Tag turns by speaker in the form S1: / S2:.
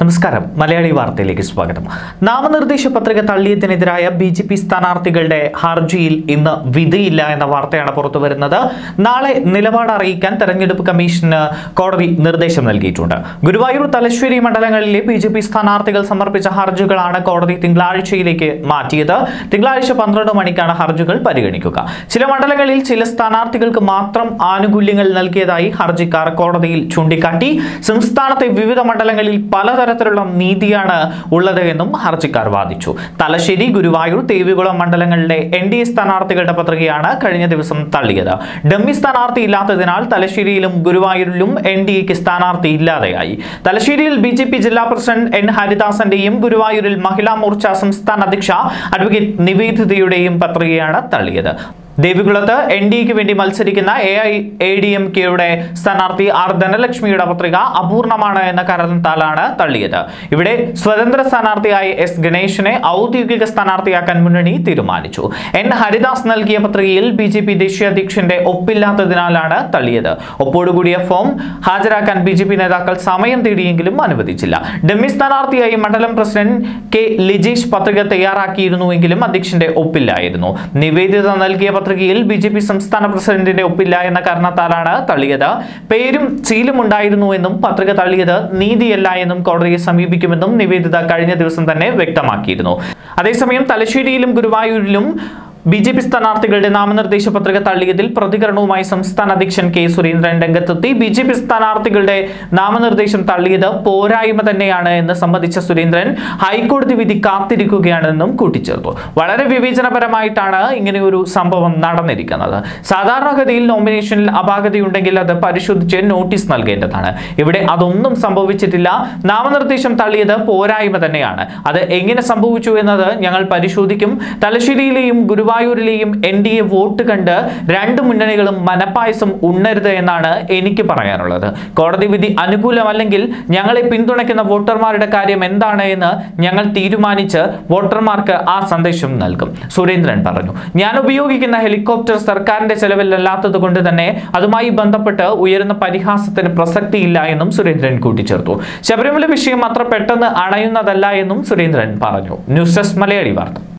S1: നമസ്കാരം മലയാളി വാർത്തയിലേക്ക് സ്വാഗതം നാമനിർദ്ദേശ പത്രിക തള്ളിയതിനെതിരായ ബി ജെ പി സ്ഥാനാർത്ഥികളുടെ ഹർജിയിൽ ഇന്ന് വിധിയില്ല എന്ന വാർത്തയാണ് പുറത്തുവരുന്നത് നാളെ നിലപാട് അറിയിക്കാൻ തെരഞ്ഞെടുപ്പ് കമ്മീഷന് കോടതി നിർദ്ദേശം നൽകിയിട്ടുണ്ട് ഗുരുവായൂർ തലശ്ശേരി മണ്ഡലങ്ങളിലെ ബി ജെ പി സ്ഥാനാർത്ഥികൾ സമർപ്പിച്ച ഹർജികളാണ് കോടതി തിങ്കളാഴ്ചയിലേക്ക് മാറ്റിയത് തിങ്കളാഴ്ച പന്ത്രണ്ട് മണിക്കാണ് ഹർജികൾ പരിഗണിക്കുക ചില മണ്ഡലങ്ങളിൽ ചില സ്ഥാനാർത്ഥികൾക്ക് മാത്രം ആനുകൂല്യങ്ങൾ നൽകിയതായി ഹർജിക്കാർ കോടതിയിൽ ചൂണ്ടിക്കാട്ടി സംസ്ഥാനത്തെ വിവിധ മണ്ഡലങ്ങളിൽ പലതരത്തിലുള്ള നീതിയാണ് ഉള്ളത് എന്നും ഹർജിക്കാർ വാദിച്ചു തലശ്ശേരി ഗുരുവായൂർ ദേവികുളം മണ്ഡലങ്ങളിലെ എൻ ഡി എ സ്ഥാനാർത്ഥികളുടെ പത്രികയാണ് കഴിഞ്ഞ ദിവസം തള്ളിയത് ഡമ്മി സ്ഥാനാർത്ഥി ഇല്ലാത്തതിനാൽ തലശ്ശേരിയിലും ഗുരുവായൂരിലും എൻ ഡി എക്ക് സ്ഥാനാർത്ഥി ഇല്ലാതെയായി തലശ്ശേരിയിൽ ബി ജെ പി ജില്ലാ പ്രസിഡന്റ് എൻ ഹരിദാസന്റെയും ഗുരുവായൂരിൽ മഹിളാ മോർച്ച സംസ്ഥാന അധ്യക്ഷ അഡ്വക്കേറ്റ് നിവേദിതയുടെയും പത്രികയാണ് തള്ളിയത് ദേവികുളത്ത് എൻ ഡി എക്ക് വേണ്ടി മത്സരിക്കുന്ന A I A D M കെയുടെ സ്ഥാനാർത്ഥി ആർ ധനലക്ഷ്മിയുടെ പത്രിക അപൂർണമാണ് എന്ന കാരണത്താലാണ് തള്ളിയത് ഇവിടെ സ്വതന്ത്ര സ്ഥാനാർത്ഥിയായ എസ് ഗണേശനെ ഔദ്യോഗിക സ്ഥാനാർത്ഥിയാക്കാൻ മുന്നണി തീരുമാനിച്ചു എൻ ഹരിദാസ് നൽകിയ പത്രികയിൽ ബി ജെ പി ദേശീയ അധ്യക്ഷന്റെ ഒപ്പില്ലാത്തതിനാലാണ് തള്ളിയത് ഒപ്പോടുകൂടിയ ഫോം ഹാജരാക്കാൻ ബി ജെ പി നേതാക്കൾ സമയം തേടിയെങ്കിലും അനുവദിച്ചില്ല ഡമ്മി സ്ഥാനാർത്ഥിയായി മണ്ഡലം പ്രസിഡന്റ് കെ ലിജേഷ് പത്രിക തയ്യാറാക്കിയിരുന്നുവെങ്കിലും അധ്യക്ഷന്റെ ഒപ്പില്ലായിരുന്നു നിവേദിത നൽകിയ പത്രികയിൽ ബി ജെ പി സംസ്ഥാന പ്രസിഡന്റിന്റെ ഒപ്പില്ല എന്ന കാരണത്താലാണ് തള്ളിയത് പേരും സീലും ഉണ്ടായിരുന്നു എന്നും പത്രിക തള്ളിയത് നീതിയല്ല എന്നും കോടതിയെ സമീപിക്കുമെന്നും നിവേദിത കഴിഞ്ഞ ദിവസം തന്നെ വ്യക്തമാക്കിയിരുന്നു അതേസമയം തലശ്ശേരിയിലും ഗുരുവായൂരിലും ബി ജെ പി സ്ഥാനാർത്ഥികളുടെ നാമനിർദ്ദേശ പത്രിക തള്ളിയതിൽ പ്രതികരണവുമായി സംസ്ഥാന അധ്യക്ഷൻ കെ സുരേന്ദ്രൻ രംഗത്തെത്തി ബി ജെ പി സ്ഥാനാർത്ഥികളുടെ നാമനിർദ്ദേശം തള്ളിയത് പോരായ്മ തന്നെയാണ് എന്ന് സംബന്ധിച്ച സുരേന്ദ്രൻ ഹൈക്കോടതി വിധി കാത്തിരിക്കുകയാണെന്നും കൂട്ടിച്ചേർത്തു വളരെ വിവേചനപരമായിട്ടാണ് ഇങ്ങനെ ഒരു സംഭവം നടന്നിരിക്കുന്നത് സാധാരണഗതിയിൽ നോമിനേഷനിൽ അപാകതയുണ്ടെങ്കിൽ അത് പരിശോധിച്ച് നോട്ടീസ് നൽകേണ്ടതാണ് ഇവിടെ അതൊന്നും സംഭവിച്ചിട്ടില്ല നാമനിർദ്ദേശം തള്ളിയത് പോരായ്മ തന്നെയാണ് അത് എങ്ങനെ സംഭവിച്ചു എന്നത് ഞങ്ങൾ പരിശോധിക്കും തലശ്ശേരിയിലെയും ഗുരുവായൂരിലെയും എൻ ഡി എ വോട്ട് കണ്ട് രണ്ട് മുന്നണികളും മനപ്പായസം ഉണ്ണരുത് എന്നാണ് എനിക്ക് പറയാനുള്ളത് കോടതി വിധി അനുകൂലമല്ലെങ്കിൽ ഞങ്ങളെ പിന്തുണയ്ക്കുന്ന വോട്ടർമാരുടെ കാര്യം എന്താണ് എന്ന് ഞങ്ങൾ തീരുമാനിച്ച് വോട്ടർമാർക്ക് ആ സന്ദേശം നൽകും സുരേന്ദ്രൻ പറഞ്ഞു ഞാൻ ഉപയോഗിക്കുന്ന ഹെലികോപ്റ്റർ സർക്കാരിന്റെ ചെലവിലല്ലാത്തത് കൊണ്ട് തന്നെ അതുമായി ബന്ധപ്പെട്ട് ഉയരുന്ന പരിഹാസത്തിന് പ്രസക്തിയില്ല എന്നും സുരേന്ദ്രൻ കൂട്ടിച്ചേർത്തു ശബരിമല വിഷയം അത്ര പെട്ടെന്ന് അണയുന്നതല്ല എന്നും സുരേന്ദ്രൻ പറഞ്ഞു ന്യൂസ് ഡെസ്ക് മലയാളി വാർത്ത